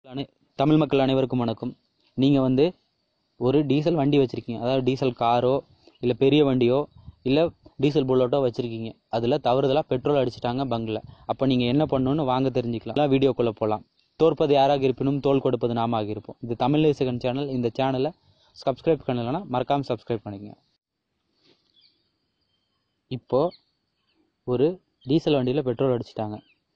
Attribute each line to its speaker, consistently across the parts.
Speaker 1: அனை தமிழ் மக்கள் அனைவருக்கும் வணக்கம் நீங்கள் வந்து ஒரு டீசல் வண்டி வச்சுருக்கீங்க அதாவது டீசல் காரோ இல்லை பெரிய வண்டியோ இல்லை டீசல் புல்லட்டோ வச்சுருக்கீங்க அதில் தவறுதலாக பெட்ரோல் அடிச்சிட்டாங்க பங்கில் அப்போ நீங்கள் என்ன பண்ணணும்னு வாங்க தெரிஞ்சுக்கலாம் வீடியோக்குள்ளே போகலாம் தோற்பது யாராக இருப்பினும் தோல் கொடுப்பது நாம ஆகியிருப்போம் இது தமிழ் செகண்ட் சேனல் இந்த சேனலை சப்ஸ்கிரைப் பண்ணலைன்னா மறக்காமல் சப்ஸ்கிரைப் பண்ணிக்கங்க இப்போது ஒரு டீசல் வண்டியில் பெட்ரோல் அடிச்சிட்டாங்க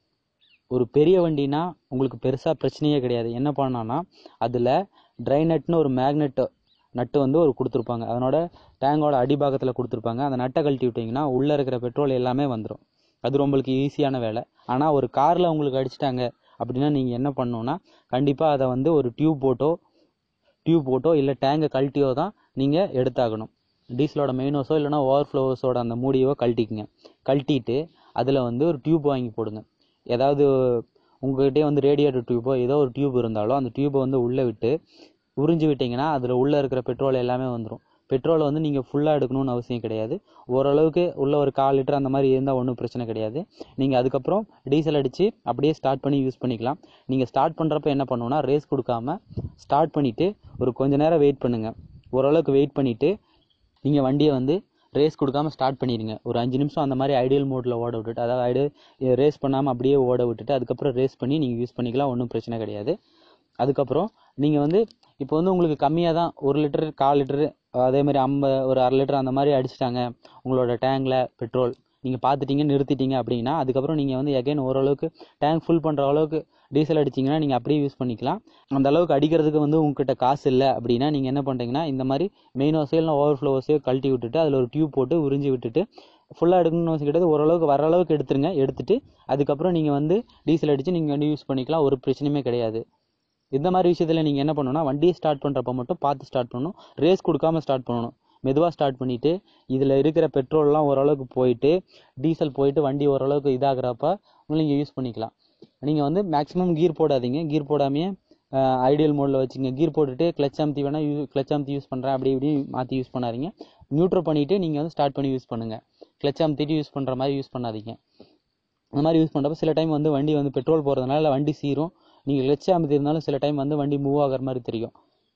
Speaker 1: ஒரு பெரிய வண்டினா உங்களுக்கு பெருசாக பிரச்சனையே கிடையாது என்ன பண்ணான்னா அதில் ட்ரை நட்னு ஒரு மேக்னெட் நட்டு வந்து ஒரு கொடுத்துருப்பாங்க அதனோட டேங்கோட அடிபாகத்தில் கொடுத்துருப்பாங்க அந்த நட்டை கழட்டி விட்டிங்கன்னா உள்ளே இருக்கிற பெட்ரோல் எல்லாமே வந்துடும் அது உங்களுக்கு ஈஸியான வேலை ஆனால் ஒரு காரில் உங்களுக்கு அடிச்சிட்டாங்க அப்படின்னா நீங்கள் என்ன பண்ணணுன்னா கண்டிப்பாக அதை வந்து ஒரு டியூப் போட்டோ டியூப் போட்டோ இல்லை டேங்கை கழட்டியோ தான் நீங்கள் எடுத்தாகணும் டீசலோட மெயினோஸோ இல்லைனா ஓவர்ஃப்ளோஸோட அந்த மூடியோ கழட்டிக்குங்க கழட்டிட்டு அதில் வந்து ஒரு டியூப் வாங்கி போடுங்க ஏதாவது உங்கள்கிட்டயே வந்து ரேடியேட்டர் டியூப்போ ஏதோ ஒரு டியூப் இருந்தாலும் அந்த டியூப்பை வந்து உள்ளே விட்டு உறிஞ்சி விட்டிங்கன்னா அதில் உள்ளே இருக்கிற பெட்ரோல் எல்லாமே வந்துடும் பெட்ரோலை வந்து நீங்கள் ஃபுல்லாக எடுக்கணும்னு அவசியம் கிடையாது ஓரளவுக்கு உள்ள ஒரு கால் லிட்டர் அந்த மாதிரி இருந்தால் ஒன்றும் பிரச்சனை கிடையாது நீங்கள் அதுக்கப்புறம் டீசல் அடித்து அப்படியே ஸ்டார்ட் பண்ணி யூஸ் பண்ணிக்கலாம் நீங்கள் ஸ்டார்ட் பண்ணுறப்ப என்ன பண்ணுவோன்னா ரேஸ் கொடுக்காம ஸ்டார்ட் பண்ணிவிட்டு ஒரு கொஞ்ச நேரம் வெயிட் பண்ணுங்கள் ஓரளவுக்கு வெயிட் பண்ணிவிட்டு நீங்கள் வண்டியை வந்து ரேஸ் கொடுக்காம ஸ்டார்ட் பண்ணிடுங்க ஒரு அஞ்சு நிமிஷம் அந்த மாதிரி ஐடியல் மோடில் ஓட விட்டுட்டு அதாவது ஐடியல் ரேஸ் பண்ணாமல் அப்படியே ஓட விட்டுட்டு அதுக்கப்புறம் ரேஸ் பண்ணி நீங்கள் யூஸ் பண்ணிக்கலாம் ஒன்றும் பிரச்சனை கிடையாது அதுக்கப்புறம் நீங்கள் வந்து இப்போ வந்து உங்களுக்கு கம்மியாக தான் ஒரு லிட்டரு கால் லிட்டரு அதே மாதிரி ஐம்பது ஒரு அரை லிட்டர் அந்த மாதிரி அடிச்சிட்டாங்க உங்களோட டேங்கில் பெட்ரோல் நீங்கள் பார்த்துட்டீங்க நிறுத்திட்டீங்க அப்படின்னா அதுக்கப்புறம் நீங்கள் வந்து எகைன் ஓரளவுக்கு டேங்க் ஃபுல் பண்ணுற அளவுக்கு டீசல் அடிச்சிங்கன்னா நீங்கள் அப்படியே யூஸ் பண்ணிக்கலாம் அந்த அளவுக்கு அடிக்கிறதுக்கு வந்து உங்ககிட்ட காசு இல்லை அப்படின்னா நீங்கள் என்ன பண்ணுறீங்கன்னா இந்த மாதிரி மெயின் ஓசையோ இல்லை ஓவர்ஃப்ளோ ஓசையோ கழட்டி விட்டுட்டு அதில் ஒரு டியூப் போட்டு உறிஞ்சி விட்டுட்டு ஃபுல்லாக எடுக்கணும்னு அவசியம் கிடையாது ஓரளவுக்கு வர அளவுக்கு எடுத்துருங்க எடுத்துட்டு அதுக்கப்புறம் நீங்கள் வந்து டீசல் அடித்து நீங்கள் வந்து யூஸ் பண்ணிக்கலாம் ஒரு பிரச்சனையுமே கிடையாது இந்த மாதிரி விஷயத்தில் நீங்கள் என்ன பண்ணணும்னா வண்டியை ஸ்டார்ட் பண்ணுறப்ப மட்டும் பார்த்து ஸ்டார்ட் பண்ணணும் ரேஸ் கொடுக்காம ஸ்டார்ட் பண்ணணும் மெதுவாக ஸ்டார்ட் பண்ணிவிட்டு இதில் இருக்கிற பெட்ரோல்லாம் ஓரளவுக்கு போயிட்டு டீசல் போயிட்டு வண்டி ஓரளவுக்கு இதாகிறப்ப நீங்கள் யூஸ் பண்ணிக்கலாம் நீங்கள் வந்து மேக்ஸிமம் கீர் போடாதீங்க கீர் போடாமையே ஐடியல் மோடில் வச்சுங்க கீர் போட்டுட்டு கிளச் அமுத்தி வேணால் யூ கிளச் அமுத்தி யூஸ் பண்ணுறேன் அப்படி இப்படி மாற்றி யூஸ் பண்ணாதீங்க நியூட்ரல் பண்ணிவிட்டு நீங்கள் வந்து ஸ்டார்ட் பண்ணி யூஸ் பண்ணுங்கள் கிளச் அமுத்திட்டு யூஸ் பண்ணுற மாதிரி யூஸ் பண்ணாதீங்க அந்த மாதிரி யூஸ் பண்ணுறப்ப சில டைம் வந்து வண்டி வந்து பெட்ரோல் போகிறதுனால வண்டி சீரும் நீங்கள் கிளச் அமுத்தி இருந்தாலும் சில டைம் வந்து வண்டி மூவ் ஆகிற மாதிரி தெரியும்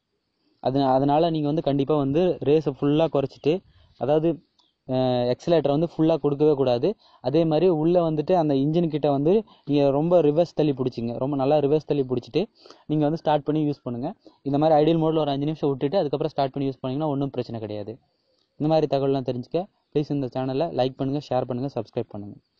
Speaker 1: அது அதனால் நீங்கள் வந்து கண்டிப்பாக வந்து ரேஸை ஃபுல்லாக குறைச்சிட்டு அதாவது எக்ஸலேட்டரை வந்து ஃபுல்லாக கொடுக்கவே கூடாது அதே மாதிரி உள்ளே வந்துட்டு அந்த இன்ஜின் கிட்ட வந்து நீங்கள் ரொம்ப ரிவர்ஸ் தள்ளி பிடிச்சிங்க ரொம்ப நல்லா ரிவர்ஸ் தள்ளி பிடிச்சிட்டு நீங்கள் வந்து ஸ்டார்ட் பண்ணி யூஸ் பண்ணுங்கள் இந்த மாதிரி ஐடியல் மோடில் ஒரு அஞ்சு நிமிஷம் விட்டுட்டு அதுக்கப்புறம் ஸ்டார்ட் பண்ணி யூஸ் பண்ணிங்கன்னா ஒன்றும் பிரச்சனை கிடையாது இந்த மாதிரி தகவல்லாம் தெரிஞ்சுக்க ப்ளீஸ் இந்த சேனலை லைக் பண்ணுங்கள் ஷேர் பண்ணுங்கள் சப்ஸ்கிரைப் பண்ணுங்கள்